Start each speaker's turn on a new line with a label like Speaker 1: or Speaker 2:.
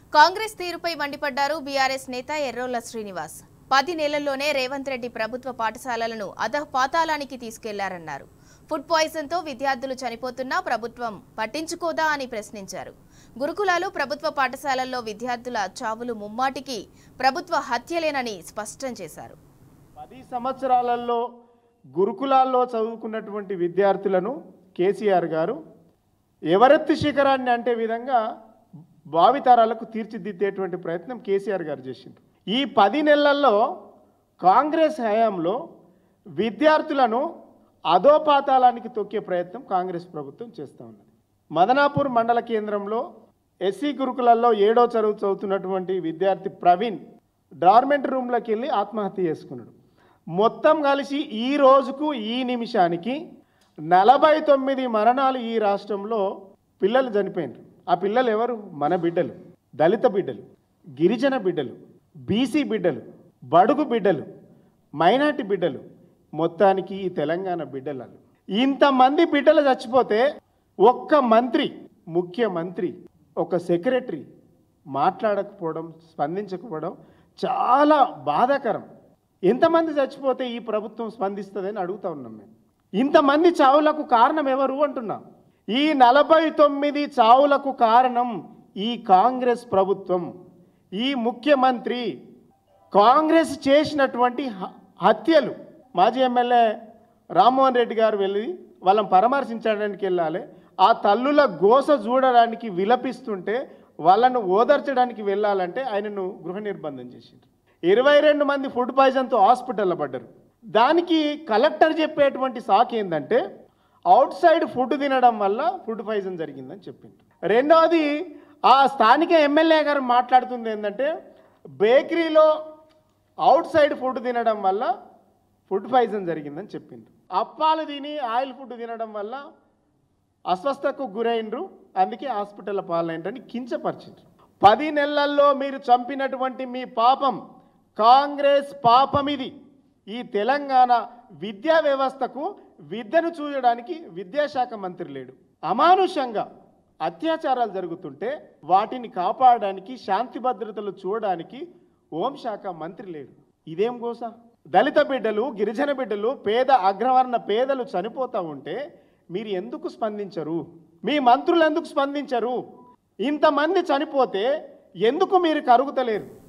Speaker 1: కాంగ్రెస్ తీరుపై మండిపడ్డారు బీఆర్ఎస్ నేత ఎర్రోళ్ల శ్రీనివాస్ పది నెలల్లోనే రేవంత్ రెడ్డి ప్రభుత్వ పాఠశాలలను అధపాతాళానికి తీసుకెళ్లారన్నారు ఫుడ్ పాయిజన్ తో విద్యార్థులు చనిపోతున్నా ప్రభుత్వం పట్టించుకోదా అని ప్రశ్నించారు గురుకులాలు ప్రభుత్వ పాఠశాలల్లో విద్యార్థుల చావులు ముమ్మాటికి ప్రభుత్వ హత్యలేనని స్పష్టం చేశారు
Speaker 2: పది సంవత్సరాలలో గురుకులాల్లో చదువుకున్నటువంటి విద్యార్థులను కేసీఆర్ గారు ఎవరెత్తి శిఖరాన్ని అంటే విధంగా భావితరాలకు తీర్చిదిద్దేటువంటి ప్రయత్నం కేసీఆర్ గారు చేసింది ఈ పది నెలల్లో కాంగ్రెస్ హయాంలో విద్యార్థులను అధోపాతాళానికి తొక్కే ప్రయత్నం కాంగ్రెస్ ప్రభుత్వం చేస్తూ ఉన్నది మదనాపూర్ మండల కేంద్రంలో ఎస్సీ గురుకులాల్లో ఏడో చదువు చదువుతున్నటువంటి విద్యార్థి ప్రవీణ్ డార్మెంట్ రూమ్లోకి వెళ్ళి ఆత్మహత్య చేసుకున్నాడు మొత్తం కలిసి ఈ రోజుకు ఈ నిమిషానికి నలభై తొమ్మిది మరణాలు ఈ రాష్ట్రంలో పిల్లలు చనిపోయినారు ఆ పిల్లలు ఎవరు మన బిడ్డలు దళిత బిడ్డలు గిరిజన బిడ్డలు బీసీ బిడ్డలు బడుగు బిడ్డలు మైనార్టీ బిడ్డలు మొత్తానికి ఈ తెలంగాణ బిడ్డలు ఇంతమంది బిడ్డలు చచ్చిపోతే ఒక్క మంత్రి ముఖ్యమంత్రి ఒక సెక్రటరీ మాట్లాడకపోవడం స్పందించకపోవడం చాలా బాధాకరం ఎంతమంది చచ్చిపోతే ఈ ప్రభుత్వం స్పందిస్తుందని అడుగుతా ఉన్నాం మేము ఇంతమంది చావులకు కారణం ఎవరు అంటున్నాం ఈ నలభై తొమ్మిది చావులకు కారణం ఈ కాంగ్రెస్ ప్రభుత్వం ఈ ముఖ్యమంత్రి కాంగ్రెస్ చేసినటువంటి హ- హత్యలు మాజీ ఎమ్మెల్యే రామ్మోహన్ రెడ్డి గారు వెళ్ళి వాళ్ళని పరామర్శించడానికి వెళ్ళాలి ఆ తల్లుల గోస చూడడానికి విలపిస్తుంటే వాళ్ళను ఓదార్చడానికి వెళ్ళాలంటే ఆయనను గృహ నిర్బంధం చేసిండ్రు ఇరవై రెండు మంది ఫుడ్ పాయిజన్తో హాస్పిటల్లో పడ్డారు దానికి కలెక్టర్ చెప్పేటువంటి సాక్ ఏంటంటే అవుట్ సైడ్ ఫుడ్ తినడం వల్ల ఫుడ్ పాయిజన్ జరిగిందని చెప్పింది రెండవది ఆ స్థానిక ఎమ్మెల్యే గారు మాట్లాడుతుంది ఏంటంటే బేకరీలో అవుట్ సైడ్ ఫుడ్ తినడం వల్ల ఫుడ్ పాయిజన్ జరిగిందని చెప్పింది అప్పాలు తిని ఆయిల్ ఫుడ్ తినడం వల్ల అస్వస్థకు గురైండ్రు అందుకే హాస్పిటల్ పాలైండ్రని కించపరిచిండ్రు పది నెలల్లో మీరు చంపినటువంటి మీ పాపం కాంగ్రెస్ పాపం ఇది ఈ తెలంగాణ విద్యా వ్యవస్థకు విద్యను చూడడానికి విద్యాశాఖ మంత్రి లేడు అమానుషంగా అత్యాచారాలు జరుగుతుంటే వాటిని కాపాడడానికి శాంతి భద్రతలు చూడడానికి హోంశాఖ మంత్రి లేడు ఇదేం గోస దళిత బిడ్డలు గిరిజన బిడ్డలు పేద అగ్రవర్ణ పేదలు చనిపోతూ ఉంటే మీరు ఎందుకు స్పందించరు మీ మంత్రులు ఎందుకు స్పందించరు ఇంతమంది చనిపోతే ఎందుకు మీరు కరుగుతలేరు